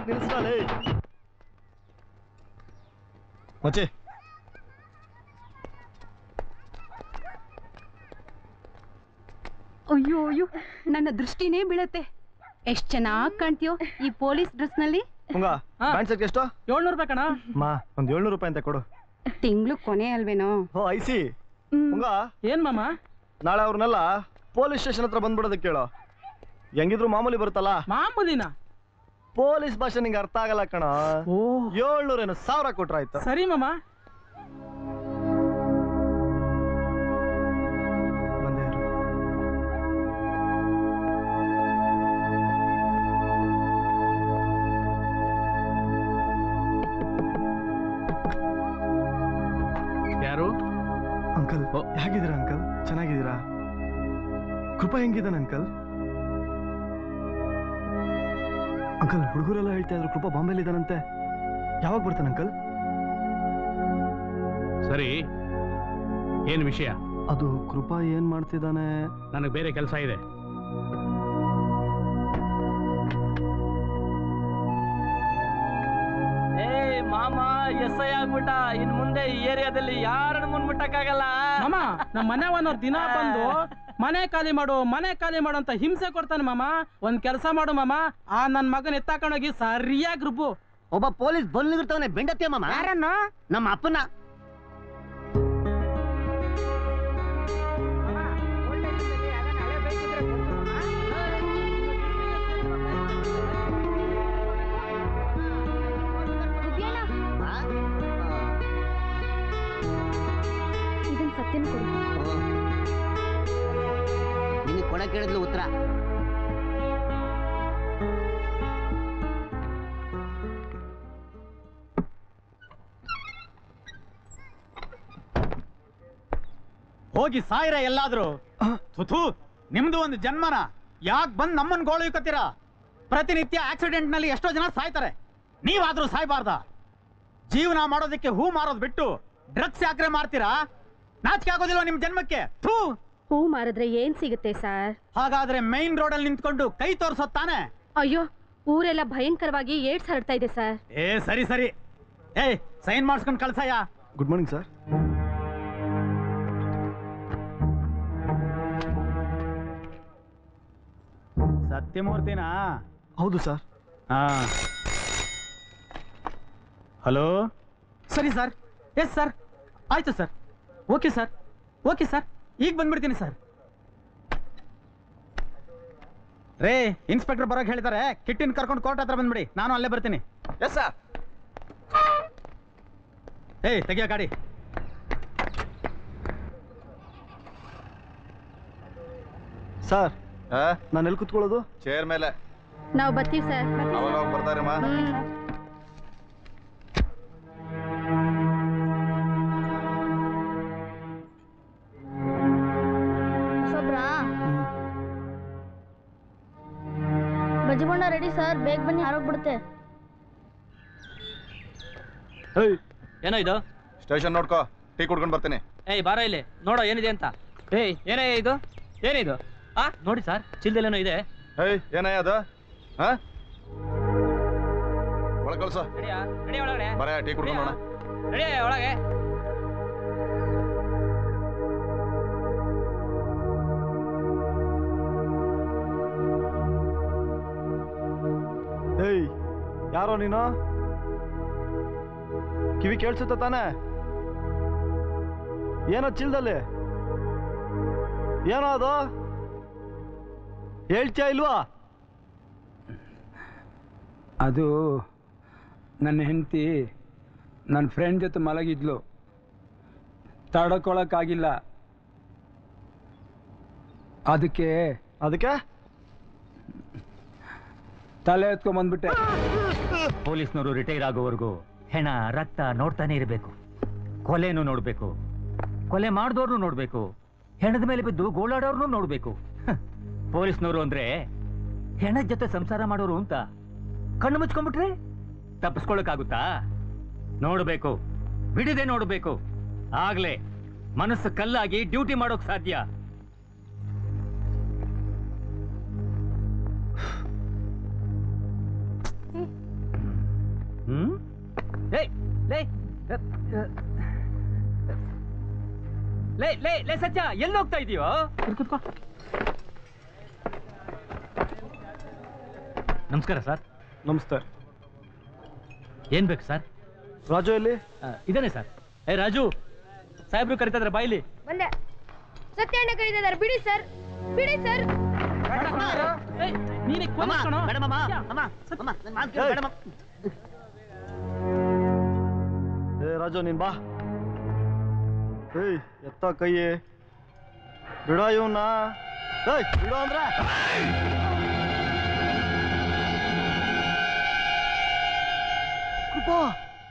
ನಿಲ್ಸಲೇ ಮಚ್ಚೆ ಅಯ್ಯೋ ಅಯ್ಯೋ ನನ್ನ ದೃಷ್ಟಿನೇ ಬೀಳತ್ತೆ ಎಷ್ಟ್ ಚೆನ್ನಾಗ್ ಕಾಣ್ತೀಯೋ ಈ ಪೊಲೀಸ್ ಡ್ರೆಸ್ ನಲ್ಲಿ ಮುಂಗ ಪ್ಯಾಂಟ್ ಸೆಟ್ ಎಷ್ಟು ಏಳ್ನೂರು ರೂಪಾಯಿ ಕಣ ಮಾ ಒಂದ್ ಏಳ್ನೂರು ರೂಪಾಯಿ ಅಂತ ಕೊಡು ತಿಂಗ್ಳು ಕೊನೆ ಅಲ್ವೇನೋ ಓ ಐಸಿ ಮುಂಗ ಏನ್ ಮಾಮ ನಾಳೆ ಅವ್ರನ್ನೆಲ್ಲ ಪೊಲೀಸ್ ಸ್ಟೇಷನ್ ಹತ್ರ ಬಂದ್ಬಿಡೋದಕ್ಕೆ ಕೇಳು ಹೆಂಗಿದ್ರು ಮಾಮೂಲಿ ಬರುತ್ತಲ್ಲ ಮಾಮೂಲಿನ ಪೊಲೀಸ್ ಭಾಷೆ ನಿಂಗೆ ಅರ್ಥ ಆಗಲ್ಲ ಕಣ ಓ ಏಳ್ನೂರೇನು ಸಾವಿರ ಕೊಟ್ರಾಯ್ತು ಸರಿ ಮಾಮ ಬಂದೇ ಇರು. ಯಾರು ಅಂಕಲ್ ಹೇಗಿದ್ದೀರಾ ಅಂಕಲ್ ಚೆನ್ನಾಗಿದ್ದೀರಾ ಕೃಪಾ ಹೆಂಗಿದ್ದಾನೆ ಅಂಕಲ್ ಅಂಕಲ್ ಹುಡುಗರೆಲ್ಲ ಹೇಳ್ತಾ ಇದ್ರು ಕೃಪಾ ಬಾಂಬೆಲಿ ಇದ್ದಾನಂತೆ ಯಾವಾಗ ಬರ್ತಾನೆ ಅಂಕಲ್ ಸರಿ ಏನ್ ವಿಷಯ ಅದು ಕೃಪಾ ಏನ್ ಮಾಡ್ತಿದ್ದಾನೆ ನನಗೆ ಬೇರೆ ಕೆಲಸ ಇದೆ ಏ ಮಾಮ ಎಸ್ ಐ ಆಗ್ಬಿಟ್ಟ ಇನ್ ಮುಂದೆ ಈ ಏರಿಯಾದಲ್ಲಿ ಯಾರನ್ನು ಮುನ್ಮುಟ್ಟಕ್ಕಾಗಲ್ಲ ಮಾಮ ನಮ್ಮ ಮನೆ ಓನರ್ ದಿನ ಬಂದು ಮನೆ ಖಾಲಿ ಮಾಡು ಮನೆ ಖಾಲಿ ಮಾಡು ಅಂತ ಹಿಂಸೆ ಕೊಡ್ತಾನೆ ಮಾಮ ಒಂದ್ ಕೆಲಸ ಮಾಡು ಮಾಮ ಆ ನನ್ ಮಗನ್ ಎತ್ತಾಕೊಂಡೋಗಿ ಸರಿಯಾಗಿ ರುಬ್ಬು ಒಬ್ಬ ಪೊಲೀಸ್ ಬಂದಿರ್ತಾವನೆ ಬೆಂಡತ್ಯ ಮಾಮ ಯಾರನ್ನು ನಮ್ಮ ಅಪ್ಪನ ಇದನ್ ಸತ್ಯನ ಕೊಡು ನಿನಗೆ ಕೊಡ ಕೇಳಿದ್ಲು ಉತ್ತರ ಹೋಗಿ ಸಾಯಿರ ಎಲ್ಲಾದ್ರೂ ಥುಥು ನಿಮ್ದು ಒಂದು ಜನ್ಮನ ಯಾಕೆ ಬಂದ್ ನಮ್ಮನ್ ಗೋಳುಕತ್ತೀರ ಪ್ರತಿನಿತ್ಯ ಆಕ್ಸಿಡೆಂಟ್ ನಲ್ಲಿ ಎಷ್ಟೋ ಜನ ಸಾಯ್ತಾರೆ ನೀವಾದ್ರೂ ಸಾಯ್ಬಾರ್ದ ಜೀವನ ಮಾಡೋದಕ್ಕೆ ಹೂ ಮಾರೋದ್ ಬಿಟ್ಟು ಡ್ರಗ್ಸ್ ಯಾಕ್ರೆ ಮಾಡ್ತೀರಾ ನಾಚಿಕೆ ಆಗೋದಿಲ್ವ ನಿಮ್ ಜನ್ಮಕ್ಕೆ ಥೂ ಹೂ ಮಾರಿದ್ರೆ ಏನ್ ಸಿಗುತ್ತೆ ಸರ್ ಹಾಗಾದ್ರೆ ಮೈನ್ ರೋಡ್ ಅಲ್ಲಿ ನಿಂತ್ಕೊಂಡು ಕೈ ತೋರ್ಸೋದ್ ತಾನೆ ಅಯ್ಯೋ ಊರೆಲ್ಲ ಭಯಂಕರವಾಗಿ ಏಡ್ಸ್ ಹರಡ್ತಾ ಇದೆ ಸರ್ ಏ ಸರಿ ಸರಿ ಏ ಸೈನ್ ಮಾಡಿಸ್ಕೊಂಡು ಕಳ್ಸಯ್ಯ ಗುಡ್ ಮಾರ್ನಿಂಗ್ ಸರ್ ಸತ್ಯಮೂರ್ತಿನಾ ಹೌದು ಸರ್ ಹಾ ಹಲೋ ಸರಿ ಸರ್ ಎಸ್ ಸರ್ ಆಯ್ತು sir okay sir okay sir ಈಗ ಬಂದ್ಬಿಡ್ತೀನಿ ಸರ್ ರೇ ಇನ್ಸ್ಪೆಕ್ಟರ್ ಬರೋಕೆ ಹೇಳಿದ್ದಾರೆ ಕಿಟ್ಟಿನ ಕರ್ಕೊಂಡು ಕೋರ್ಟ್ ಹತ್ರ ಬಂದ್ಬಿಡಿ ನಾನು ಅಲ್ಲೇ ಬರ್ತೀನಿ ಎಸ್ ಸರ್ ಏಯ್ ತೆಗಿಯೋ ಗಾಡಿ ಸರ್ ನಾನು ಎಲ್ಲಿ ಕುತ್ಕೊಳ್ಳೋದು ಚೇರ್ ಮೇಲೆ ನಾವು ಬರ್ತೀವಿ ಸರ್ ಅವಾಗ ಅವಾಗ ಬರ್ತಾರಮ್ಮ ಸೊಬ್ರಾ ಬಜ್ಜಿ ಬಣ್ಣ ರೆಡಿ ಸರ್ ಬೇಗ ಬನ್ನಿ ಹಾರೋಗ್ಬಿಡುತ್ತೆ ಏನೋ ಇದು ಸ್ಟೇಷನ್ ನೋಡ್ಕೋ ಟೀ ಕುಡ್ಕೊಂಡು ಬರ್ತೀನಿ ಏಯ್ ಬಾರ ಇಲ್ಲಿ ನೋಡೋ ಏನಿದೆ ಅಂತ ಏಯ್ ಏನೇ ಇದು ಏನಿದು ಆ ನೋಡಿ ಸರ್ ಚಿಲ್ದಲ್ಲೇನೋ ಇದೆ ಏಯ್ ಏನಯ್ಯ ಅದು ಹಾ ಒಳಗೆ ಕಳ್ಸೋ ರೆಡಿಯಾ ರೆಡಿ ಒಳಗಡೆ ಬರ ಟೀ ಕುಡ್ಕೊಂಡು ನೋಡ ರೆಡಿ ಒಳಗೆ ಏಯ್ ಯಾರೋ ನೀನು ಕಿವಿ ಕೇಳಿಸುತ್ತ ತಾನೆ ಏನೋ ಚಿಲ್ದಲ್ಲಿ ಏನೋ ಅದು ಹೇಳ್ತೀಯ ಇಲ್ವಾ ಅದು ನನ್ನ ಹೆಂಡತಿ ನನ್ನ ಫ್ರೆಂಡ್ ಜೊತೆ ಮಲಗಿದ್ಲು ತಡ್ಕೊಳಕ್ಕಾಗಿಲ್ಲ ಅದಕ್ಕೆ ಅದಕ್ಕೆ ತಲೆ ಎತ್ಕೊಂಡ್ಬಂದ್ಬಿಟ್ಟೆ ಪೊಲೀಸ್ನವರು ರಿಟೈರ್ ಆಗೋವರೆಗೂ ಹೆಣ ರಕ್ತ ನೋಡ್ತಾನೆ ಇರಬೇಕು ಕೊಲೆನೂ ನೋಡ್ಬೇಕು ಕೊಲೆ ಮಾಡಿದವ್ರನ್ನೂ ನೋಡ್ಬೇಕು ಹೆಣದ ಮೇಲೆ ಬಿದ್ದು ಗೋಳಾಡೋರ್ನು ನೋಡ್ಬೇಕು ಹ, ಪೊಲೀಸ್ನವರು ಅಂದ್ರೆ ಹೆಣದ ಜೊತೆ ಸಂಸಾರ ಮಾಡೋರು ಅಂತ ಕಣ್ಣು ಮುಚ್ಕೊಂಡ್ಬಿಟ್ರೆ ತಪ್ಪಿಸ್ಕೊಳಕ್ಕಾಗುತ್ತಾ ನೋಡ್ಬೇಕು ಬಿಡದೆ ನೋಡ್ಬೇಕು ಆಗ್ಲೇ ಮನಸ್ಸು ಕಲ್ಲಾಗಿ ಡ್ಯೂಟಿ ಮಾಡೋಕ್ ಸಾಧ್ಯ ಹ್ಮ್ ಲೇ ಲೇ ಲೇ ಲೇ ಲೇ ಸತ್ಯ ಎಲ್ಲಿ ಹೋಗ್ತಾ ಇದೀಯೋ ನಮಸ್ಕಾರ ಸರ್ ನಮಸ್ತೆ ಏನ್ ಬೇಕು ಸರ್ ರಾಜು ಎಲ್ಲಿ ಇದೇನೆ ಸರ್ ಏ ರಾಜು ಸಾಹೇಬ್ರು ಕರಿತಾ ಇದಾರೆ ಬಾಯಿಲಿ ಬಂದೆ ಸತ್ಯಣ್ಣ ಕರೀತಿದ್ದಾರೆ ಬಿಡಿ ಸರ್ ಬಿಡಿ ಸರ್ ನೀನೇ ಅಮ್ಮ ಮೇಡಮ್ ಅಮ್ಮ ಅಮ್ಮ ಅಮ್ಮ ನನ್ ಮಾತ್ ಕೇಳು, ಮೇಡಮ್ ಏ ರಾಜು ನೀನ್ ಬಾ ಏಯ್ ಎತ್ತ ಕೈ ಬಿಡ ಇವನ್ನ ಏಯ್ ಬಿಡು ಅಂದ್ರೆ ಕೃಪಾ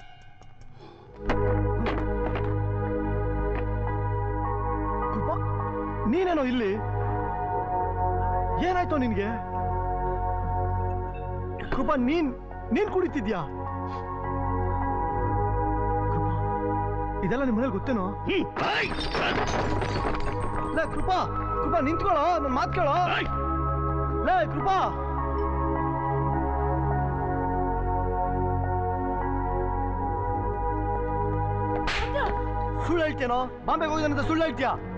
ಕೃಪಾ ನೀನೇನೋ ಇಲ್ಲಿ ಏನಾಯ್ತು ನಿನ್ಗೆ ಕೃಪಾ ನೀನ್ ನೀನ್ ಕುಡಿತಿದ್ಯಾ ಕೃಪಾ ಇದೆಲ್ಲ ನಿಮ್ಮ ಮನೇಲಿ ಗೊತ್ತೇನೋ ಲೇ ಕೃಪಾ ಕೃಪಾ ನಿಂತ್ಕೊಳ್ಳೋ ನನ್ನ ಮಾತು ಕೇಳೋ ಲೇ ಕೃಪಾ ಸುಳ್ಳು ಹೇಳ್ತೇನೋ ಬಾಂಬೆಗೆ ಹೋಗಿದ್ದಾನಂತ ಸುಳ್ಳು ಹೇಳ್ತೀಯಾ